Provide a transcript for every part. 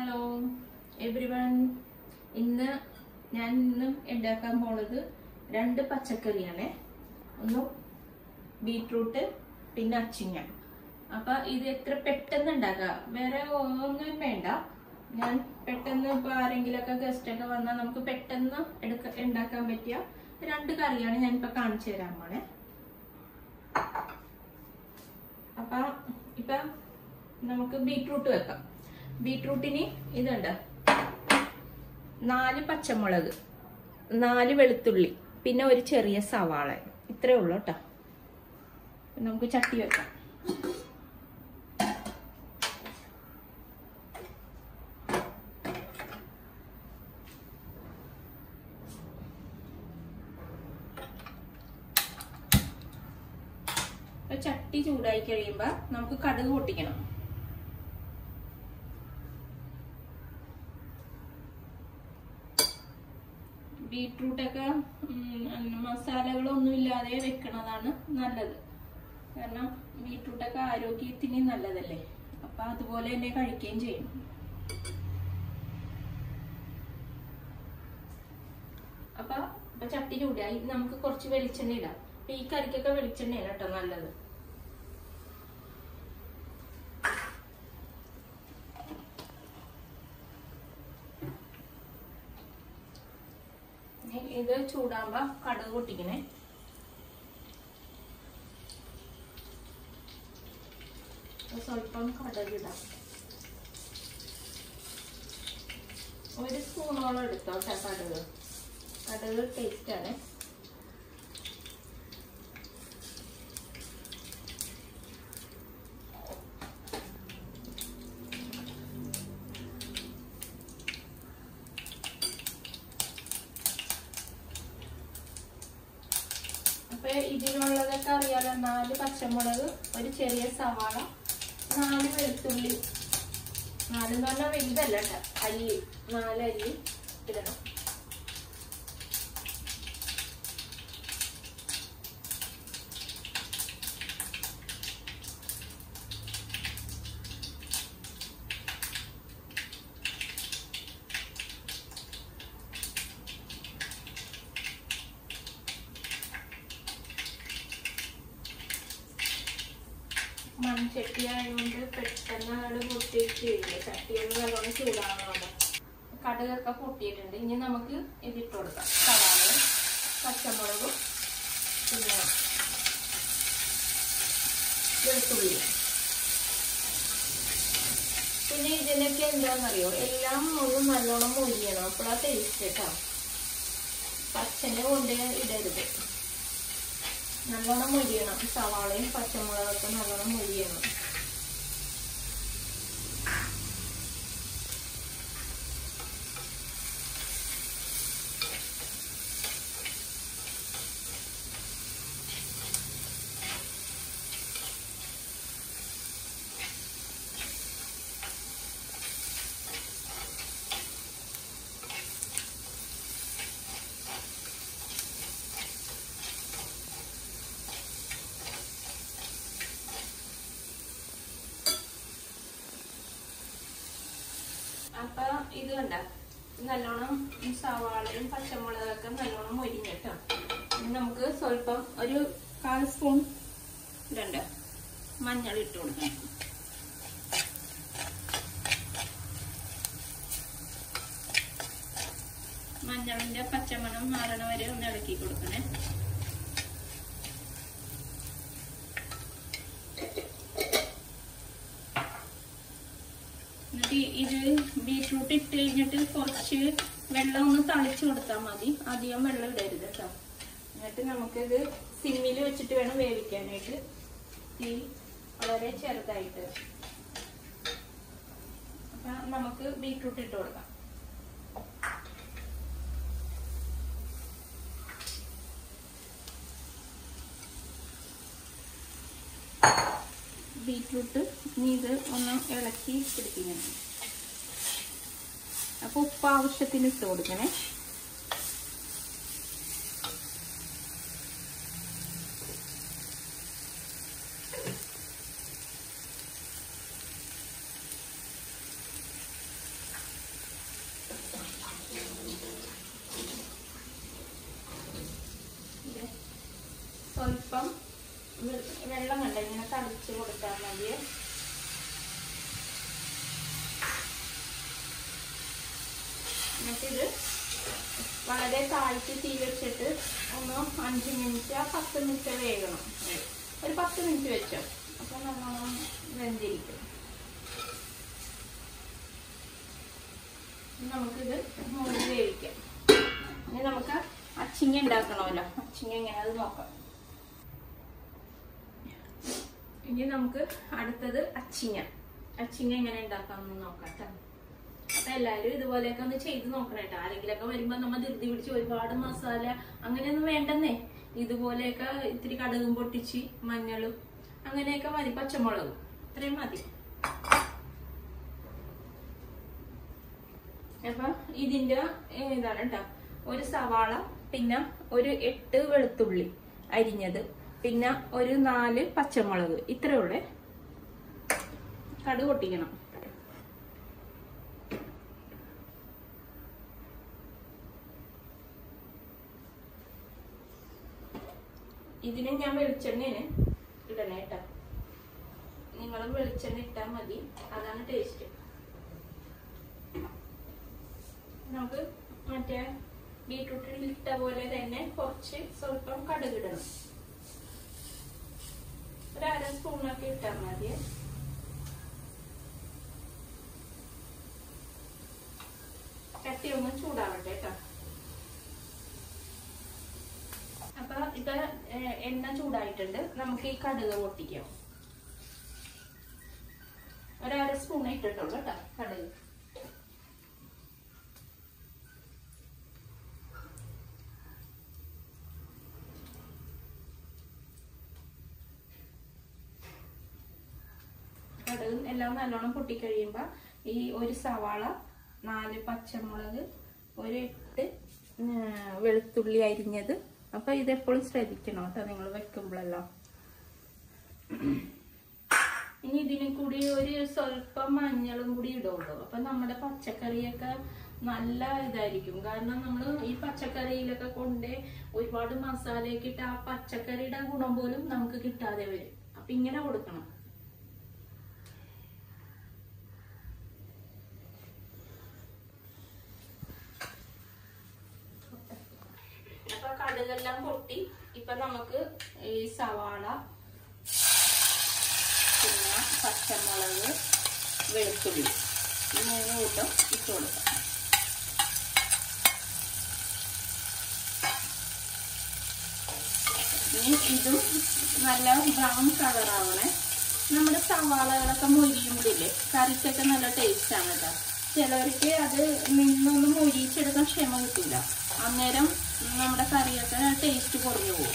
Hello every one ഇന്ന് ഞാൻ ഇന്നും ഉണ്ടാക്കാൻ പോണത് രണ്ട് പച്ചക്കറിയാണ് ഒന്ന് ബീട്രൂട്ട് പിന്നെ അച്ചിങ്ങ അപ്പൊ ഇത് എത്ര പെട്ടെന്ന് ഉണ്ടാക്കാം വേറെ ഒന്നും വേണ്ട ഞാൻ പെട്ടെന്ന് ഇപ്പൊ ആരെങ്കിലൊക്കെ ഗസ്റ്റ് ഒക്കെ വന്നാൽ നമുക്ക് പെട്ടെന്ന് എടുക്ക ഉണ്ടാക്കാൻ പറ്റിയ രണ്ട് കറിയാണ് ഞാൻ ഇപ്പൊ കാണിച്ചു തരാൻ പോണേ അപ്പൊ ഇപ്പൊ നമുക്ക് ബീട്രൂട്ട് വെക്കാം ബീട്രൂട്ടിന് ഇതുണ്ട് നാല് പച്ചമുളക് നാല് വെളുത്തുള്ളി പിന്നെ ഒരു ചെറിയ സവാള ഇത്രേ ഉള്ളൂ കേട്ടോ നമുക്ക് ചട്ടി വെക്കാം അപ്പൊ ചട്ടി ചൂടായി കഴിയുമ്പോ നമുക്ക് കടുക് പൊട്ടിക്കണം ബീട്രൂട്ടൊക്കെ മസാലകളൊന്നും ഇല്ലാതെ വെക്കണതാണ് നല്ലത് കാരണം ബീട്രൂട്ടൊക്കെ ആരോഗ്യത്തിന് നല്ലതല്ലേ അപ്പൊ അതുപോലെ തന്നെ കഴിക്കുകയും ചെയ്യും അപ്പൊ അപ്പൊ ചട്ടി ചൂടായി നമുക്ക് കുറച്ച് വെളിച്ചെണ്ണ ഇടാം അപ്പൊ ഈ കറിക്കൊക്കെ വെളിച്ചെണ്ണയാണ് കേട്ടോ നല്ലത് ഇനി ഇത് ചൂടാകുമ്പോ കടുക് പൊട്ടിക്കണേ സ്വല്പം കടുക് ഇടാം ഒരു സ്പൂണോളം എടുത്തോ കേട്ടോ കടുക് കടുക് ടേസ്റ്റ് ആണ് അപ്പൊ ഇതിനുള്ളതൊക്കെ അറിയാലോ നാല് പച്ചമുളക് ഒരു ചെറിയ സവാള നാല് വെളുത്തുള്ളി നാലെന്ന് പറഞ്ഞാൽ വലുതല്ല കേട്ടോ അല്ലി നാല് അല്ലി ഇടണം മൺചട്ടി ആയതുകൊണ്ട് പെട്ടെന്ന് അവിടെ പൊട്ടിയിട്ടില്ല ചട്ടിയൊന്ന് നല്ലോണം ചൂടാവുന്നുണ്ട് കടുകൊക്കെ പൊട്ടിയിട്ടുണ്ട് ഇനി നമുക്ക് ഇതിട്ട് കൊടുക്കാം സവാള പച്ചമുളകും പിന്നെ വെളുത്തുള്ളി പിന്നെ ഇതിനൊക്കെ എന്താണെന്നറിയോ എല്ലാം ഒന്ന് നല്ലോണം മൊരിയണം അപ്പോഴാ ടേസ്റ്റ് കേട്ടോ പച്ചനെ കൊണ്ട് ഇടരുത് നല്ലോണം മൊരിയണം സവാളയും പച്ചമുളകൊക്കെ നല്ലോണം മൊരിയണം അപ്പൊ ഇത് കണ്ട നല്ലോണം ഈ സവാളയും പച്ചമുളകൊക്കെ നല്ലോണം മൊരിഞ്ഞിട്ടോ ഇനി നമുക്ക് സ്വല്പം ഒരു കാൽ സ്പൂൺ ഇടണ്ട മഞ്ഞൾ ഇട്ട് കൊടുക്കണം മഞ്ഞളിന്റെ പച്ചമണം മാറണ വരെ ഒന്ന് ഇളക്കി കൊടുക്കണേ എന്നിട്ട് ഇത് ബീട്രൂട്ട് ഇട്ട് കഴിഞ്ഞിട്ട് കുറച്ച് വെള്ളം ഒന്ന് തളിച്ചു കൊടുത്താൽ മതി അധികം വെള്ളം ഇടരുത് കേട്ടോ എന്നിട്ട് നമുക്കിത് സിമ്മിൽ വെച്ചിട്ട് വേണം വേവിക്കാനായിട്ട് തീ വളരെ ചെറുതായിട്ട് അപ്പൊ നമുക്ക് ബീട്രൂട്ട് ഇട്ട് കൊടുക്കാം ബീട്രൂട്ട് ഇനി ഇത് ഒന്ന് ഇളക്കി പിടിക്കണം അപ്പൊ ഉപ്പ് ആവശ്യത്തിന് ഇട്ട് കൊടുക്കണേ എന്നിട്ടിത് വളരെ താഴ്ത്തി തീ വെച്ചിട്ട് ഒന്ന് അഞ്ച് മിനിറ്റ് ആ പത്ത് മിനിറ്റ് വേകണം ഒരു പത്ത് മിനിറ്റ് വെച്ചോ അപ്പൊ നല്ലോണം വെന്തിരിക്കും ഇനി നമുക്കിത് മൂടി വേവിക്കാം ഇനി നമുക്ക് അച്ചിങ്ങ ഉണ്ടാക്കണമല്ലോ അച്ചിങ്ങ എങ്ങനെ അത് നോക്കാം ഇനി നമുക്ക് അടുത്തത് അച്ചിങ്ങ അച്ചിങ്ങ എങ്ങനെ ഉണ്ടാക്കാമെന്ന് നോക്കാം ട്ടോ. അപ്പൊ എല്ലാരും ഇതുപോലെയൊക്കെ ഒന്ന് ചെയ്ത് നോക്കണം കേട്ടോ ആരെങ്കിലൊക്കെ വരുമ്പോ നമ്മ ധൃതി പിടിച്ച് ഒരുപാട് മസാല അങ്ങനെയൊന്നും വേണ്ടെന്നേ ഇതുപോലെയൊക്കെ ഇത്തിരി കടുകും പൊട്ടിച്ച് മഞ്ഞളും അങ്ങനെയൊക്കെ മതി പച്ചമുളകും ഇത്രയും മതി അപ്പൊ ഇതിന്റെ ഏ, ഇതാണ് കേട്ടോ ഒരു സവാള പിന്നെ ഒരു എട്ട് വെളുത്തുള്ളി അരിഞ്ഞത് പിന്നെ ഒരു നാല് പച്ചമുളക് ഇത്രേ ഉള്ളേ കടുക് പൊട്ടിക്കണം ഇതിന് ഞാൻ വെളിച്ചെണ്ണയാണ് ഇടണേ കേട്ടോ നിങ്ങളും വെളിച്ചെണ്ണ ഇട്ടാൽ മതി അതാണ് ടേസ്റ്റ് നമുക്ക് മറ്റേ ബീട്രൂട്ടിൽ ഇട്ട പോലെ തന്നെ കുറച്ച് സ്വല്പം കടുകിടണം ഒരു അര സ്പൂണൊക്കെ ഇട്ടാൽ മതി കട്ടി ഒന്ന് ചൂടാവട്ടെ കേട്ടോ അപ്പൊ ഇപ്പൊ ഏഹ്, എണ്ണ ചൂടായിട്ടുണ്ട് നമുക്ക് ഈ കടുക് പൊട്ടിക്കാം ഒരു അര സ്പൂൺ ഇട്ടിട്ടുള്ളൂ കേട്ടോ കടുക് കടുകും എല്ലാം നല്ലോണം പൊട്ടിക്കഴിയുമ്പോ ഈ ഒരു സവാള നാല് പച്ചമുളക് ഒരു എട്ട് ഉം, വെളുത്തുള്ളി അരിഞ്ഞത് അപ്പൊ ഇതെപ്പോഴും ശ്രദ്ധിക്കണം കേട്ടോ നിങ്ങൾ വെക്കുമ്പോഴെല്ലാം ഇനി ഇതിന് കൂടി ഒരു സ്വല്പം മഞ്ഞളും കൂടി ഇടുള്ളൂ അപ്പൊ നമ്മുടെ പച്ചക്കറിയൊക്കെ നല്ല ഇതായിരിക്കും കാരണം നമ്മൾ ഈ പച്ചക്കറിയിലൊക്കെ കൊണ്ട് ഒരുപാട് മസാലയൊക്കെ ഇട്ട് ആ പച്ചക്കറിയുടെ ഗുണം പോലും നമുക്ക് കിട്ടാതെ വരും അപ്പൊ ഇങ്ങനെ കൊടുക്കണം അപ്പൊ കടുകെല്ലാം പൊട്ടി ഇപ്പൊ നമുക്ക് ഈ സവാള പിന്നെ പച്ചമുളക് വെളുത്തുള്ളി ഈ മൂന്ന് കൂട്ടം ഇട്ട് കൊടുക്കാം ഇനി ഇതും നല്ല ബ്രൗൺ കളർ ആവണേ നമ്മുടെ സവാളകളൊക്കെ മൊരിയുമ്പോഴില്ലേ കറിക്കൊക്കെ നല്ല ടേസ്റ്റ് ആണ് കേട്ടോ ചിലവർക്ക് അത് നിന്നൊന്ന് മൊരിച്ചെടുക്കാൻ ക്ഷമ കിട്ടില്ല അന്നേരം നമ്മുടെ കറിയൊക്കെ ടേസ്റ്റ് കുറഞ്ഞു പോകും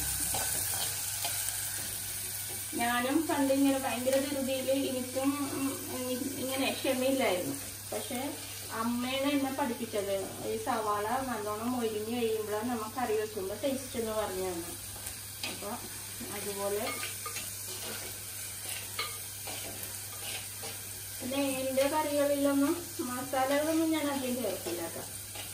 ഞാനും പണ്ട് ഇങ്ങനെ ഭയങ്കര ധൃതിയിൽ എനിക്കും ഉം, ഇ- ഇങ്ങനെ ക്ഷമയില്ലായിരുന്നു പക്ഷെ അമ്മയാണ് എന്നെ പഠിപ്പിച്ചത് ഈ സവാള നല്ലോണം മൊരിഞ്ഞ് കഴിയുമ്പോഴാണ് നമ്മൾ കറി വെക്കുമ്പോൾ ടേസ്റ്റ് എന്ന് പറഞ്ഞു തന്നു അപ്പൊ അതുപോലെ പിന്നെ എന്റെ കറികളിലൊന്നും മസാലകളൊന്നും ഞാൻ അധികം ചേർക്കില്ല കേട്ടോ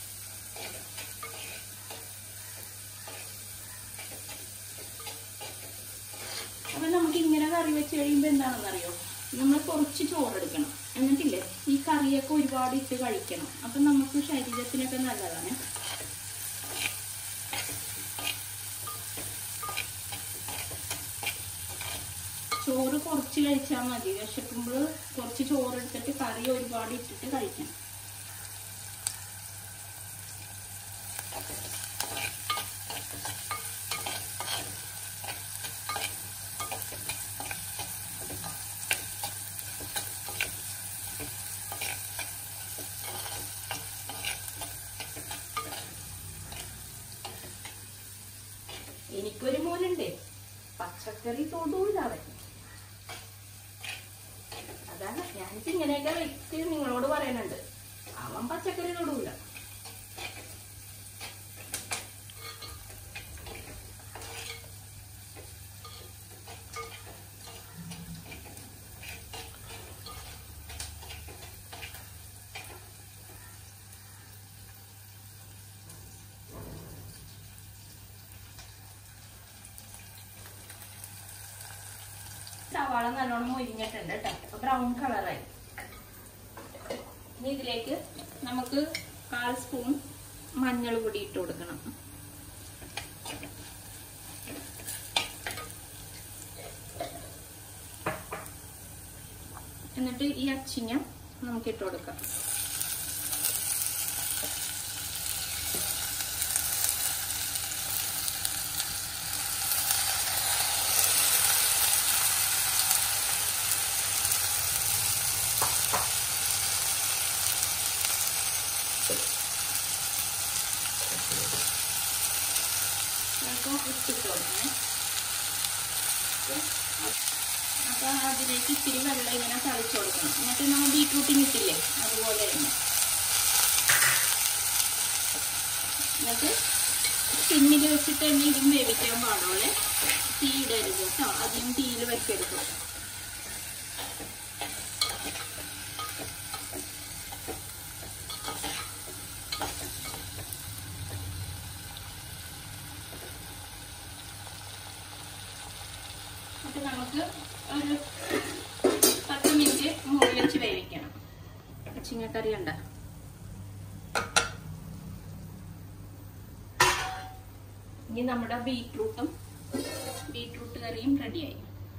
അപ്പൊ നമുക്ക് ഇങ്ങനെ കറി വെച്ച് കഴിയുമ്പോ എന്താണെന്നറിയോ നമ്മൾ കുറച്ച് ചോറെടുക്കണം എന്നിട്ടില്ലേ ഈ കറിയൊക്കെ ഒരുപാട് ഇട്ട് കഴിക്കണം അപ്പൊ നമുക്ക് ശരീരത്തിനൊക്കെ നല്ലതാണ് ചോറ് കുറച്ച് കഴിച്ചാൽ മതി വിശക്കുമ്പോൾ കുറച്ച് ചോറ് എടുത്തിട്ട് കറി ഒരുപാട് ഇട്ടിട്ട് കഴിക്കണം എനിക്കൊരു മോനുണ്ട് പച്ചക്കറി തൊടൂല അവൻ അതാണ് ഞാനിപ്പോ ഇങ്ങനെയൊക്കെ വെച്ച് നിങ്ങളോട് പറയുന്നുണ്ട് അവൻ പച്ചക്കറി തൊടൂല സവാള നല്ലോണം മൊരിഞ്ഞിട്ടുണ്ട് കേട്ടോ അപ്പൊ ബ്രൗൺ കളറായി ഇനി ഇതിലേക്ക് നമുക്ക് കാൽ സ്പൂൺ മഞ്ഞൾ പൊടി ഇട്ട് കൊടുക്കണം എന്നിട്ട് ഈ അച്ചിങ്ങ നമുക്ക് ഇട്ട് കൊടുക്കാം ചിലപ്പോൾ ഉപ്പിട്ട് കൊടുക്കണേ അപ്പൊ അതിലേക്ക് ഇത്തിരി വെള്ളം ഇങ്ങനെ തളിച്ചു കൊടുക്കണം എന്നിട്ട് നമ്മൾ ബീട്രൂട്ടിന് ഇട്ടില്ലേ അതുപോലെ തന്നെ എന്നിട്ട് സിമ്മിൽ വെച്ചിട്ട് തന്നെ ഇതും വേവിക്കാൻ പാടുള്ളേ തീ ഇടരുത് കേട്ടോ അധികം തീയിൽ വെക്കരുത് അപ്പൊ നമുക്ക് ഒരു പത്ത് മിനിറ്റ് മൂടി വെച്ച് വേവിക്കണം ചിങ്ങക്കറി ഉണ്ട ഇനി നമ്മുടെ ബീട്രൂട്ടും ബീട്രൂട്ട് കറിയും റെഡിയായി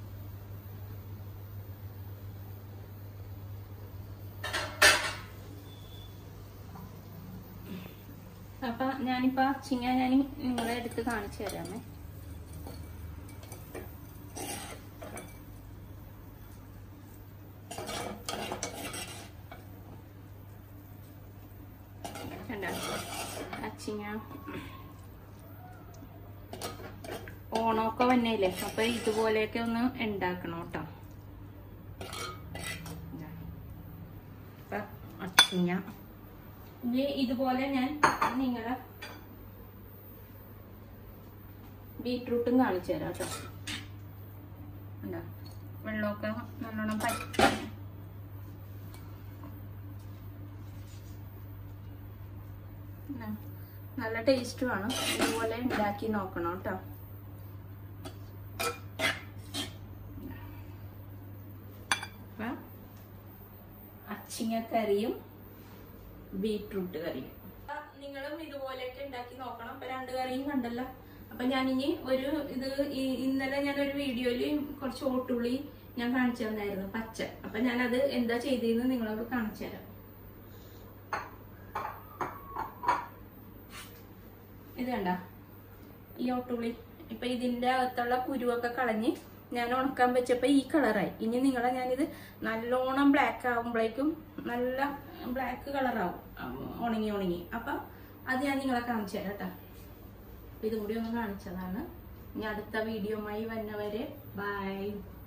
അപ്പൊ ഞാനിപ്പോ ചിങ്ങ ഞാൻ നിങ്ങളെ എടുത്ത് കാണിച്ചു തരാമേ കണ്ടോ അച്ചിങ്ങ ഓണമൊക്കെ വന്നേലേ അപ്പൊ ഇതുപോലെയൊക്കെ ഒന്ന് ഉണ്ടാക്കണം കേട്ടോ അപ്പൊ അച്ചിങ്ങ ഇനി ഇതുപോലെ ഞാൻ നിങ്ങളെ ബീട്രൂട്ടും കാണിച്ചു തരാം കേട്ടോ കണ്ടോ വെള്ളമൊക്കെ നല്ലോണം പറ്റി ഉം. നല്ല ടേസ്റ്റുമാണ് ഇതുപോലെ ഉണ്ടാക്കി നോക്കണം കേട്ടോ അച്ചിങ്ങക്കറിയും ബീട്രൂട്ട് കറിയും നിങ്ങളും ഇതുപോലെയൊക്കെ ഉണ്ടാക്കി നോക്കണം അപ്പൊ രണ്ട് കറിയും കണ്ടല്ലോ അപ്പൊ ഞാനിനി ഒരു ഇത് ഈ- ഇന്നലെ ഞാൻ ഒരു വീഡിയോയില് കുറച്ച് ഓട്ടുള്ളി ഞാൻ കാണിച്ചു തന്നായിരുന്നു പച്ച അപ്പൊ ഞാനത് എന്താ ചെയ്തതെന്ന് നിങ്ങളോട് കാണിച്ചു തരാം ഇത് കണ്ട ഈ ഓട്ടുള്ളി ഇപ്പൊ ഇതിന്റെ അകത്തുള്ള കുരുവൊക്കെ കളഞ്ഞ് ഞാൻ ഉണക്കാൻ വെച്ചപ്പോ ഈ കളറായി ഇനി നിങ്ങളെ ഞാനിത് നല്ലോണം ബ്ലാക്ക് ആവുമ്പോഴേക്കും നല്ല ബ്ലാക്ക് കളറാവും ഉണങ്ങി ഉണങ്ങി അപ്പൊ അത് ഞാൻ നിങ്ങളെ കാണിച്ചു തരാം കേട്ടോ ഇതും കൂടി ഒന്ന് കാണിച്ചതാണ് ഇനി അടുത്ത വീഡിയോമായി വന്നവരെ ബൈ